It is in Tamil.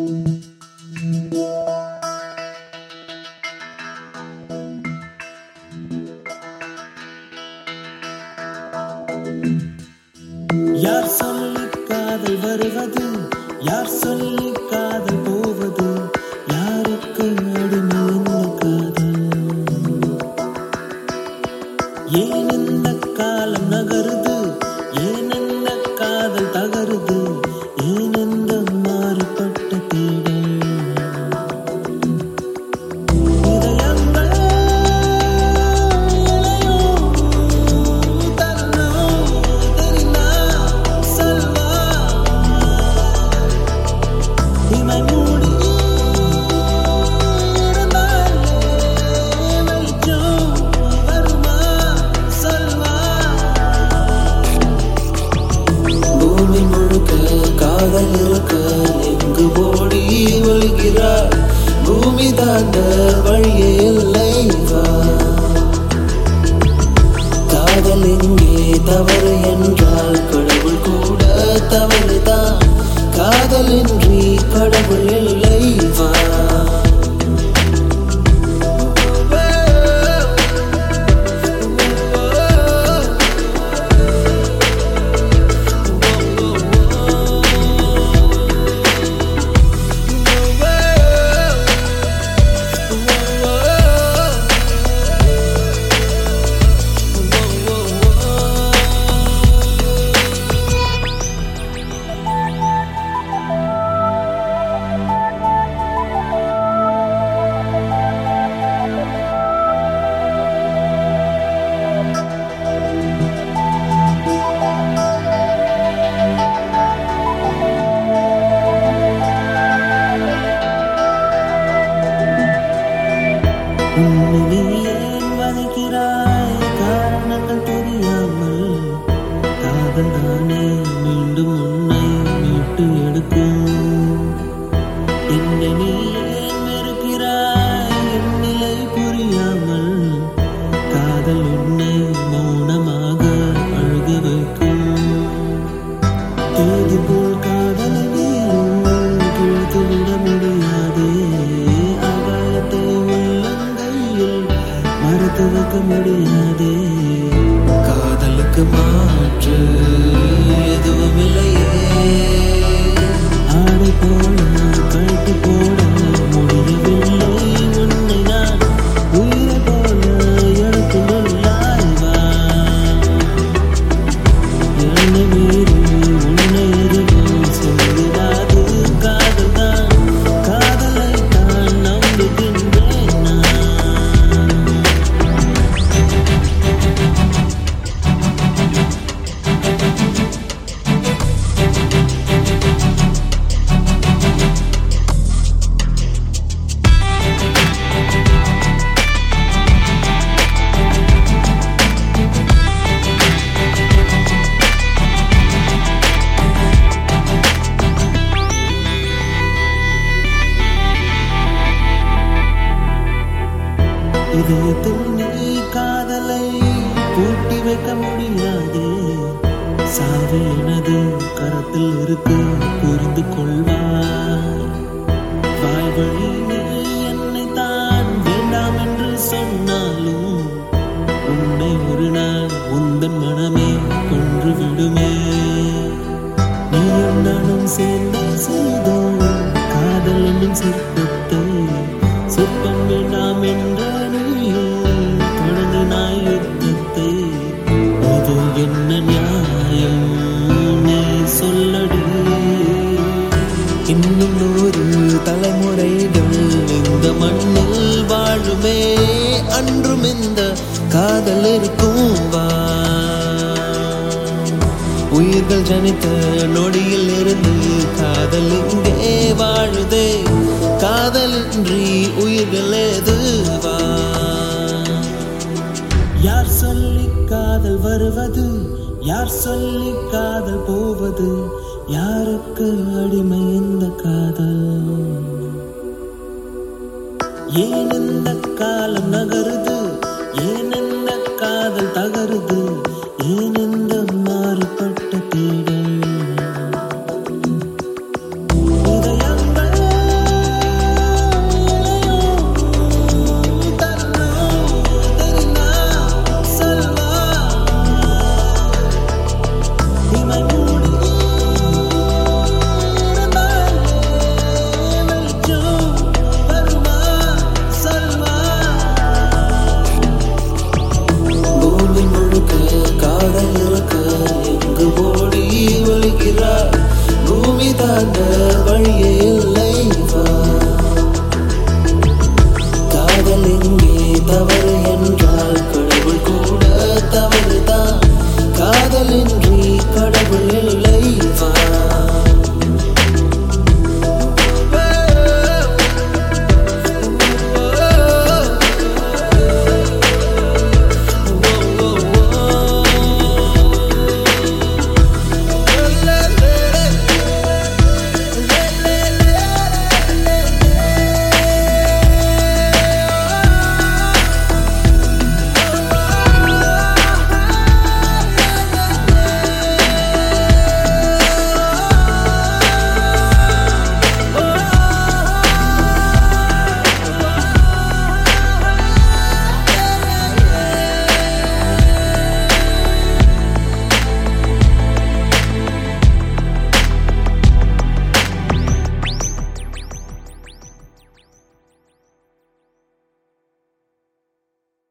யார் சொல்லி காதல் வருவது யார் சொல்லி காதல் போவது யாருக்கு அடிமை இந்த காதல் ஏன் இந்த காலம் நகருது ஏன் இந்த காதல் தகருது ஏன் இந்த மாறுபட்ட தேடல் இதயங்கள் இணையோ தருணம் தெரிந்தா சொல்வா இமை மூடி இருந்தாலே வெளிச்சம் வருமா சொல்வா பூமி முழுக்க காதல் இருக்க எங்கு ஓடி ஒழுகிறார் பூமி தாண்ட வழியே இல்லை வா காதல் இங்கே தவறு என்றால் கடவுள் கூட தவறுதான் காதலின்றி கடவுள் இல்லை வா உன்னை நீ ஏன் வதைக்கிறாய் காரணங்கள் தெரியாமல் காதல் தானே மீண்டும் உன்னை மீட்டு எடுக்கும் என்னை நீ ஏன் வெறுக்கிறாய் என் நிலை புரியாமல் காதல் உன்னை மௌனமாக அழுக வைக்கும் தேதி போல் காதலை நீயும் கிழித்து விட முடியாதே ஆகாயத்தை உள்ளங்கையில் மறுத்து வைக்க முடியாதே காதலுக்கு மாற்று எதுவும் இல்லையே ஆடை போல கழுத்து போட முடியவில்லை உன்னை நான் உயிரை போல எனக்குள்ளாய் வா என்னை மீறி உன்னை எதுவும் சொல்லிடாது காதல்தான் காதலை தான் நம்புகின்றேன் நான் இதயத்தில் நீ காதலை பூட்டி வைக்க முடியாது சாவு எனது கரத்தில் இருக்கு புரிந்து கொள்வாய் வாய் வழி நீ என்னை தான் வேண்டாம் என்று சொன்னாலும் உன்னை ஒரு நாள் உந்தன் மனமே கொன்று விடுமே நீயும் நானும் சேர்ந்து செய்தோம் காதல் என்னும் சிற்பத்தை சிற்பம் வேண்டாம் என்ற நீயும் தொடங்கினாய் யுத்தத்தை இது என்ன நியாயம் நீ சொல்லடி இன்னும் நூறு தலைமுறைகள் இந்த மண்ணில் வாழுமே அன்றும் இந்த காதல் இருக்கும் வா உயிர்கள் ஜனித்த நொடியில் இருந்து காதல் இங்கே வாழுதே காதலின்றி உயிர்கள் ஏதுவா யார் சொல்லி காதல் வருவது யார் சொல்லி காதல் போவது யாருக்கு அடிமை இந்த காதல் ஏன் இந்த காலம் நகருது ஏன் இந்த காதல் தகருது ஏன் இந்த மாறுபட்ட தேடல் இதயங்கள் வழியே இல்லை வா காதல் எங்கே தவறு